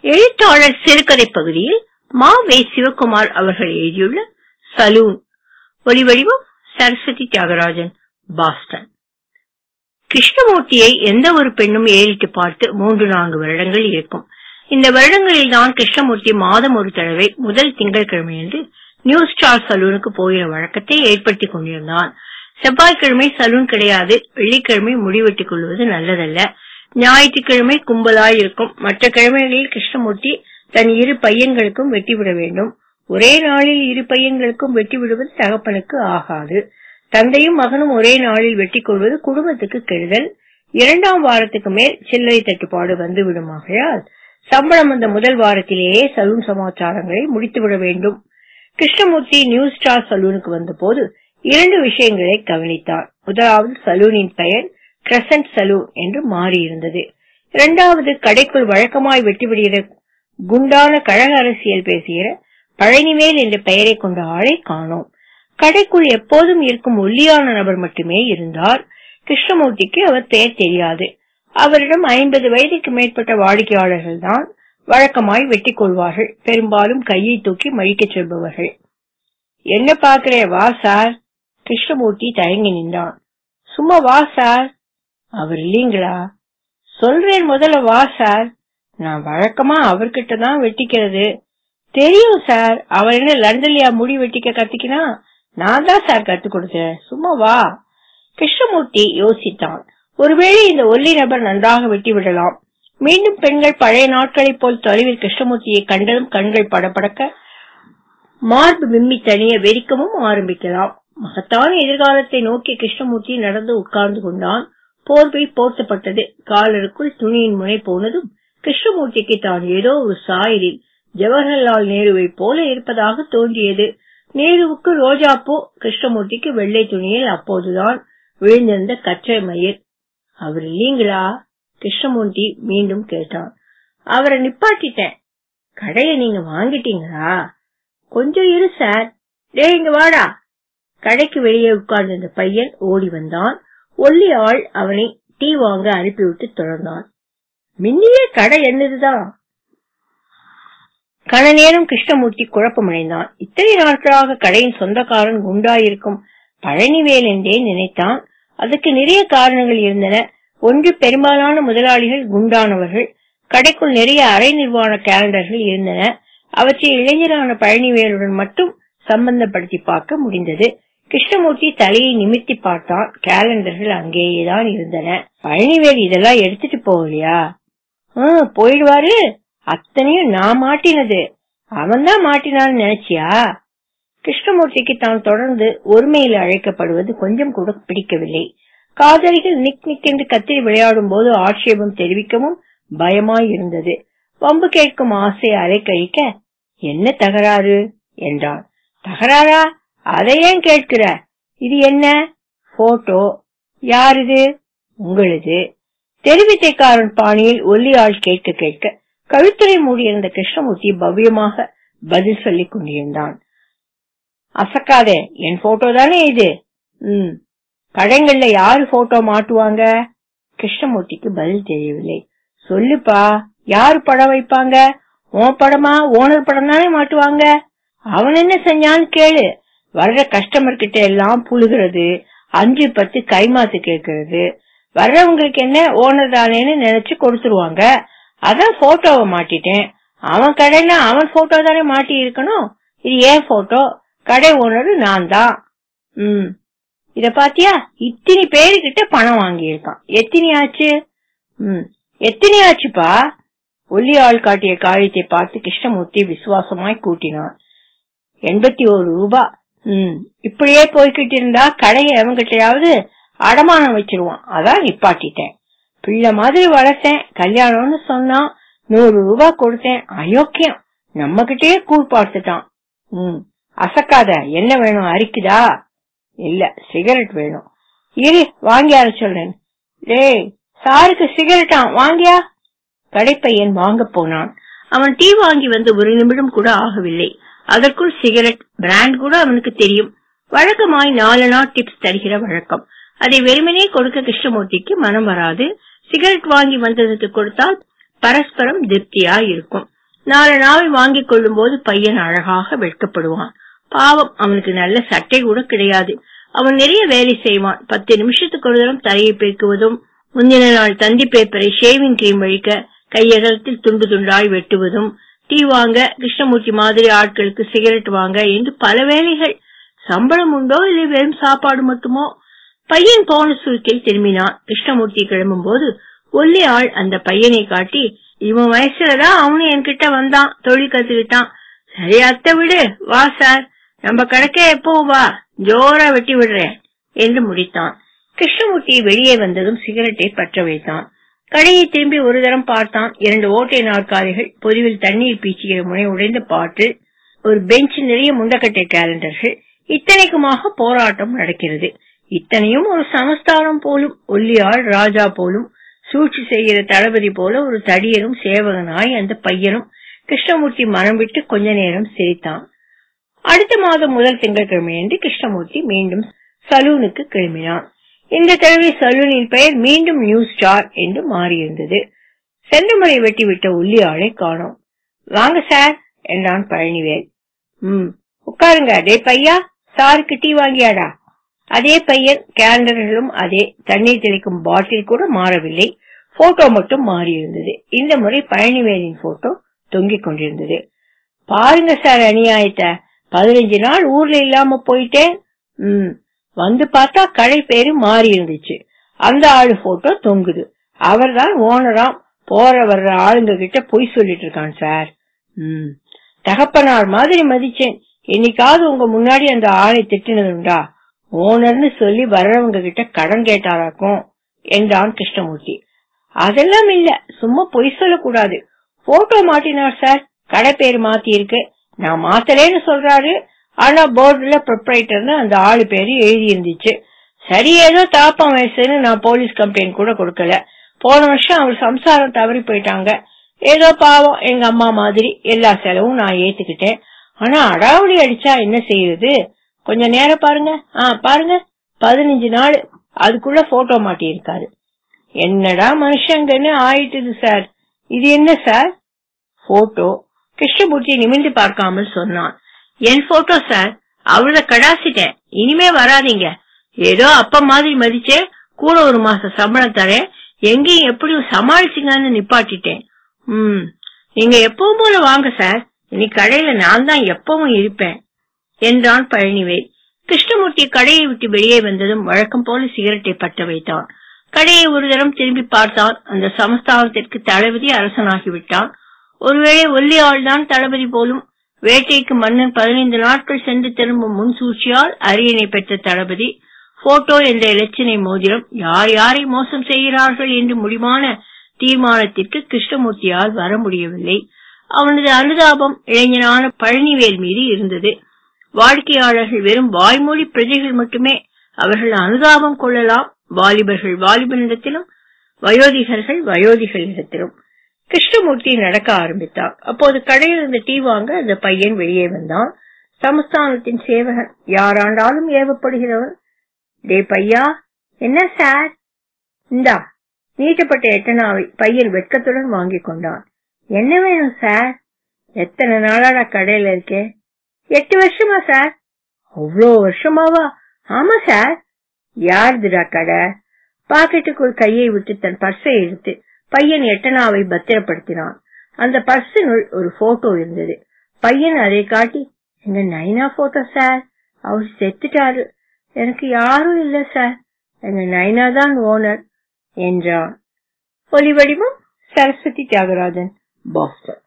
எழுத்தாளர் சிறுகதை பகுதியில் மா வே சிவகுமார் அவர்கள் எழுதியுள்ள சலூன் ஒலிவடிவம் சரஸ்வதி தியாகராஜன் பாஸ்டன் கிருஷ்ணமூர்த்தியை எந்த ஒரு பெண்ணும் ஏறிட்டு பார்த்து மூன்று நான்கு வருடங்கள் இருக்கும் இந்த வருடங்களில் தான் கிருஷ்ணமூர்த்தி மாதம் ஒரு தடவை முதல் திங்கட்கிழமையன்று நியூ ஸ்டார் சலூனுக்கு போகிற வழக்கத்தை ஏற்படுத்திக் கொண்டிருந்தான் செவ்வாய்க்கிழமை சலூன் கிடையாது வெள்ளிக்கிழமை முடிவெட்டிக் கொள்வது நல்லதல்ல ஞாயிற்றுக்கிழமை கும்பலாய் இருக்கும் மற்ற கிழமைகளில் கிருஷ்ணமூர்த்தி தன் இரு பையன்களுக்கும் வெட்டிவிட வேண்டும் ஒரே நாளில் இரு பையன்களுக்கும் வெட்டி விடுவது தகப்பனுக்கு ஆகாது தந்தையும் மகனும் ஒரே நாளில் வெட்டிக் கொள்வது குடும்பத்துக்கு கெடுதல் இரண்டாம் வாரத்துக்கு மேல் சில்லறை தட்டுப்பாடு வந்துவிடும் ஆகையால் சம்பளம் வந்த முதல் வாரத்திலேயே சலூன் சமாச்சாரங்களை முடித்துவிட வேண்டும் கிருஷ்ணமூர்த்தி நியூ ஸ்டார் சலூனுக்கு வந்தபோது இரண்டு விஷயங்களை கவனித்தார் முதலாவது சலூனின் பெயர் கிரசன்ட் சலூன் என்று மாறியிருந்தது இரண்டாவது கடைக்குள் வழக்கமாய் வெட்டிவிடுகிற குண்டான கழக அரசியல் பேசுகிற பழனிவேல் என்ற பெயரை கொண்ட ஆளை காணோம் கடைக்குள் எப்போதும் இருக்கும் ஒல்லியான நபர் மட்டுமே இருந்தார் கிருஷ்ணமூர்த்திக்கு அவர் பெயர் தெரியாது அவரிடம் ஐம்பது வயதுக்கு மேற்பட்ட வாடிக்கையாளர்கள் தான் வழக்கமாய் வெட்டிக் கொள்வார்கள் பெரும்பாலும் கையை தூக்கி மழிக்கச் சொல்பவர்கள் என்ன பாக்குறே வா சார் கிருஷ்ணமூர்த்தி தயங்கி நின்றான் சும்மா வா சார் அவர் இல்லீங்களா சொல்றேன் முதல்ல வா சார் நான் வழக்கமா அவர்கிட்ட தான் வெட்டிக்கிறது தெரியும் சார் அவர் என்ன லண்டன்லயா முடி வெட்டிக்க கத்துக்கினா நான் தான் சார் கத்து கொடுத்தேன் சும்மா வா கிருஷ்ணமூர்த்தி யோசித்தான் ஒருவேளை இந்த ஒல்லி நபர் நன்றாக வெட்டி விடலாம் மீண்டும் பெண்கள் பழைய நாட்களைப் போல் தொலைவில் கிருஷ்ணமூர்த்தியை கண்டதும் கண்கள் படபடக்க மார்பு விம்மி தனிய வெறிக்கவும் ஆரம்பிக்கலாம் மகத்தான எதிர்காலத்தை நோக்கி கிருஷ்ணமூர்த்தி நடந்து உட்கார்ந்து கொண்டான் போர்வை போர்த்தப்பட்டது காலருக்குள் துணியின் முனை போனதும் கிருஷ்ணமூர்த்திக்கு தான் ஏதோ ஒரு சாயலில் ஜவஹர்லால் நேருவை போல இருப்பதாக தோன்றியது நேருவுக்கு ரோஜாப்பூ கிருஷ்ணமூர்த்திக்கு வெள்ளை துணியில் அப்போதுதான் விழுந்திருந்த கச்சை மயிர் அவர் இல்லீங்களா கிருஷ்ணமூர்த்தி மீண்டும் கேட்டான் அவரை நிப்பாட்டிட்டேன் கடைய நீங்க வாங்கிட்டீங்களா கொஞ்சம் இரு சார் டே இங்க வாடா கடைக்கு வெளியே உட்கார்ந்திருந்த பையன் ஓடி வந்தான் ஒல்லி ஆள் அவனை டீ வாங்க அனுப்பிவிட்டு தொடர்ந்தான் மின்னியே கடை என்னதுதான் கண நேரம் கிருஷ்ணமூர்த்தி குழப்பமடைந்தான் இத்தனை நாட்களாக கடையின் சொந்தக்காரன் குண்டாயிருக்கும் பழனிவேல் என்றே நினைத்தான் அதுக்கு நிறைய காரணங்கள் இருந்தன ஒன்று பெரும்பாலான முதலாளிகள் குண்டானவர்கள் கடைக்குள் நிறைய அரை நிர்வாண கேலண்டர்கள் இருந்தன அவற்றை இளைஞரான பழனிவேலுடன் மட்டும் சம்பந்தப்படுத்தி பார்க்க முடிந்தது கிருஷ்ணமூர்த்தி தலையை நிமித்தி பார்த்தான் கேலண்டர்கள் அங்கேயேதான் இருந்தன பழனிவேல் இதெல்லாம் எடுத்துட்டு போகலையா போயிடுவாரு அத்தனையும் நான் மாட்டினது அவன் தான் மாட்டினான்னு நினைச்சியா கிருஷ்ணமூர்த்திக்கு தான் தொடர்ந்து ஒருமையில் அழைக்கப்படுவது கொஞ்சம் கூட பிடிக்கவில்லை காதலிகள் நிக் நிக் என்று கத்திரி விளையாடும் போது ஆட்சேபம் தெரிவிக்கவும் பயமாய் இருந்தது வம்பு கேட்கும் ஆசை அலைக்கழிக்க என்ன தகராறு என்றான் தகராறா அதை ஏன் கேட்கிற இது என்ன போட்டோ யாருது உங்களது தெரிவித்தைக்காரன் பாணியில் ஒல்லி ஆள் கேட்க கேட்க கழுத்துறை மூடியிருந்த கிருஷ்ணமூர்த்தி பவ்யமாக பதில் சொல்லிக் கொண்டிருந்தான் அசக்காதே என் போட்டோ தானே இது ம் கடைகள்ல யாரு போட்டோ மாட்டுவாங்க கிருஷ்ணமூர்த்திக்கு பதில் தெரியவில்லை சொல்லுப்பா யாரு படம் வைப்பாங்க உன் படமா ஓனர் படம் தானே மாட்டுவாங்க அவன் என்ன செஞ்சான்னு கேளு வர்ற கஸ்டமர் கிட்ட எல்லாம் புழுகிறது அஞ்சு பத்து கைமாத்து கேட்கறது வர்றவங்களுக்கு என்ன ஓனர் தானேன்னு நினைச்சு கொடுத்துருவாங்க அதான் போட்டோவை மாட்டிட்டேன் அவன் கடையில அவன் போட்டோ தானே மாட்டி இருக்கணும் இது ஏன் போட்டோ கடை ஓனர் நான் தான் ம் இத பாத்தியா இத்தனை பேருக்கிட்ட பணம் வாங்கி இருக்கான் எத்தனை ஆச்சு ம் எத்தனை ஆச்சுப்பா ஒல்லி ஆள் காட்டிய காரியத்தை பார்த்து கிருஷ்ணமூர்த்தி விசுவாசமாய் கூட்டினான் எண்பத்தி ஒரு ரூபா ம் இப்படியே போய்கிட்டு இருந்தா கடையை எவங்கிட்டயாவது அடமானம் வச்சிருவான் அதான் நிப்பாட்டிட்டேன் பிள்ளை மாதிரி வளர்த்தேன் கல்யாணம்னு சொன்னான் நூறு ரூபாய் கொடுத்தேன் அயோக்கியம் நம்ம கிட்டயே கூழ் பார்த்துட்டான் ம் அசக்காத என்ன வேணும் அரிக்குதா இல்ல சிகரெட் வேணும் இரு வாங்கியார சொல்றேன் டேய் சாருக்கு சிகரெட்டா வாங்கியா கடைப்பையன் வாங்க போனான் அவன் டீ வாங்கி வந்து ஒரு நிமிடம் கூட ஆகவில்லை அதற்குள் சிகரெட் பிராண்ட் கூட அவனுக்கு தெரியும் வழக்கமாய் நாலு நாள் டிப்ஸ் தருகிற வழக்கம் அதை வெறுமனே கொடுக்க கிருஷ்ணமூர்த்திக்கு மனம் வராது சிகரெட் வாங்கி வந்ததுக்கு கொடுத்தால் பரஸ்பரம் திருப்தியா இருக்கும் நாலு நாள் வாங்கிக் கொள்ளும் போது பையன் அழகாக வெட்கப்படுவான் பாவம் அவனுக்கு நல்ல சட்டை கூட கிடையாது அவன் நிறைய வேலை செய்வான் பத்து நிமிஷத்துக்கு ஒரு தரம் தலையை பெருக்குவதும் முந்தின நாள் தந்தி பேப்பரை ஷேவிங் கிரீம் வழிக்க கையகலத்தில் துண்டு துண்டாய் வெட்டுவதும் டீ வாங்க கிருஷ்ணமூர்த்தி மாதிரி ஆட்களுக்கு சிகரெட் வாங்க என்று பல வேலைகள் சம்பளம் உண்டோ இல்லை வெறும் சாப்பாடு மட்டுமோ பையன் போன சுருக்கில் திரும்பினான் கிருஷ்ணமூர்த்தி கிளம்பும் போது ஒல்லி ஆள் அந்த பையனை காட்டி இவன் வயசுலதான் அவனும் என்கிட்ட வந்தான் தொழில் கத்துக்கிட்டான் சரி அத்தை விடு வா சார் நம்ம கணக்கே எப்பவும் வா ஜோரா வெட்டி விடுறேன் என்று முடித்தான் கிருஷ்ணமூர்த்தி வெளியே வந்ததும் சிகரெட்டை பற்ற வைத்தான் கடையை திரும்பி ஒரு தரம் பார்த்தான் இரண்டு ஓட்டை நாற்காலிகள் பொதுவில் தண்ணீர் பீச்சுகிற முனை உடைந்த பாட்டில் ஒரு பெஞ்ச் நிறைய முண்டக்கட்டை கேலண்டர்கள் இத்தனைக்குமாக போராட்டம் நடக்கிறது இத்தனையும் ஒரு சமஸ்தானம் போலும் ஒல்லியாள் ராஜா போலும் சூழ்ச்சி செய்கிற தளபதி போல ஒரு தடியரும் சேவகனாய் அந்த பையனும் கிருஷ்ணமூர்த்தி மனம் விட்டு கொஞ்ச நேரம் சிரித்தான் அடுத்த மாதம் முதல் திங்கட்கிழமையன்று கிருஷ்ணமூர்த்தி மீண்டும் சலூனுக்கு கிளம்பினான் இந்த தடவை சலூனின் பெயர் மீண்டும் நியூ ஸ்டார் என்று மாறியிருந்தது செந்தமரை வெட்டிவிட்ட உள்ளி ஆளை காணோம் வாங்க சார் என்றான் பழனிவேல் ம் உட்காருங்க டே பையா சாருக்கு டீ வாங்கியாடா அதே பையன் கேலண்டர்களும் அதே தண்ணீர் தெளிக்கும் பாட்டில் கூட மாறவில்லை போட்டோ மட்டும் மாறியிருந்தது இந்த முறை பழனிவேலின் போட்டோ தொங்கிக் கொண்டிருந்தது பாருங்க சார் அநியாயத்தை பதினஞ்சு நாள் ஊர்ல இல்லாம போயிட்டேன் ம் வந்து பார்த்தா கடை பேரு மாறி இருந்துச்சு அந்த ஆளு போட்டோ தொங்குது அவர்தான் ஓனராம் போற வர்ற ஆளுங்க கிட்ட பொய் சொல்லிட்டு இருக்கான் சார் ம் தகப்பனார் மாதிரி மதிச்சேன் என்னைக்காவது உங்க முன்னாடி அந்த ஆளை திட்டினதுண்டா ஓனர்னு சொல்லி வர்றவங்க கிட்ட கடன் கேட்டாராக்கும் என்றான் கிருஷ்ணமூர்த்தி அதெல்லாம் இல்ல சும்மா பொய் சொல்லக்கூடாது போட்டோ மாட்டினார் சார் கடை பேர் மாத்தி இருக்கு நான் மாத்தலேன்னு சொல்றாரு ஆனா போர்டுல ப்ரொப்ரைட்டர்னு அந்த ஆளு பேரு எழுதி இருந்துச்சு சரி ஏதோ தாப்பம் வயசுன்னு நான் போலீஸ் கம்ப்ளைண்ட் கூட கொடுக்கல போன வருஷம் அவர் சம்சாரம் தவறி போயிட்டாங்க ஏதோ பாவம் எங்க அம்மா மாதிரி எல்லா செலவும் நான் ஏத்துக்கிட்டேன் ஆனா அடாவடி அடிச்சா என்ன செய்யுது கொஞ்ச நேரம் பாருங்க ஆ பாருங்க பதினஞ்சு நாள் அதுக்குள்ள போட்டோ மாட்டி இருக்காரு என்னடா மனுஷங்கன்னு ஆயிட்டுது சார் இது என்ன சார் போட்டோ கிருஷ்ணமூர்த்தி நிமிர்ந்து பார்க்காமல் சொன்னான் என் போட்டோ சார் அவள கடாசிட்டேன் இனிமே வராதீங்க ஏதோ அப்ப மாதிரி மதிச்சே கூட ஒரு மாசம் சம்பளம் தரேன் எங்கேயும் எப்படியும் சமாளிச்சுங்கன்னு நிப்பாட்டிட்டேன் ம் நீங்க எப்பவும் போல வாங்க சார் இனி கடையில நான் தான் எப்பவும் இருப்பேன் என்றான் பழனிவேல் கிருஷ்ணமூர்த்தி கடையை விட்டு வெளியே வந்ததும் வழக்கம் போல சிகரெட்டை பற்ற வைத்தான் கடையை ஒரு தரம் திரும்பி பார்த்தான் அந்த சமஸ்தானத்திற்கு தளபதி அரசனாகிவிட்டான் ஒருவேளை ஒல்லி ஆள்தான் தளபதி போலும் வேட்டைக்கு மன்னன் பதினைந்து நாட்கள் சென்று திரும்பும் முன் சூழ்ச்சியால் அரியணை பெற்ற தளபதி போட்டோ என்ற இலச்சினை மோதிரம் யார் யாரை மோசம் செய்கிறார்கள் என்று முடிவான தீர்மானத்திற்கு கிருஷ்ணமூர்த்தியால் வர முடியவில்லை அவனது அனுதாபம் இளைஞனான பழனிவேல் மீது இருந்தது வாடிக்கையாளர்கள் வெறும் வாய்மொழி பிரஜைகள் மட்டுமே அவர்கள் அனுதாபம் கொள்ளலாம் வாலிபர்கள் வாலிபனிடத்திலும் வயோதிகர்கள் வயோதிகளிடத்திலும் கிருஷ்ணமூர்த்தி நடக்க ஆரம்பித்தார் அப்போது கடையில் இருந்த டீ வாங்க அந்த பையன் வெளியே வந்தான் சமஸ்தானத்தின் சேவகன் யாராண்டாலும் ஏவப்படுகிறவன் டே பையா என்ன சார் இந்தா நீட்டப்பட்ட எட்டனாவை பையன் வெட்கத்துடன் வாங்கிக் கொண்டான் என்ன வேணும் சார் எத்தனை நாளாடா கடையில இருக்கே எட்டு வருஷமா சார் அவ்வளோ வருஷமாவா ஆமா சார் யாருதுடா கடை பாக்கெட்டுக்குள் கையை விட்டு தன் பர்ஸை எடுத்து பையன் எட்டனாவை பத்திரப்படுத்தினான் அந்த பர்ஸினுள் ஒரு போட்டோ இருந்தது பையன் அதை காட்டி எங்க நைனா போட்டோ சார் அவர் செத்துட்டாரு எனக்கு யாரும் இல்ல சார் எங்க நைனா தான் ஓனர் என்றான் ஒலி வடிவம் சரஸ்வதி தியாகராஜன் பாஸ்டன்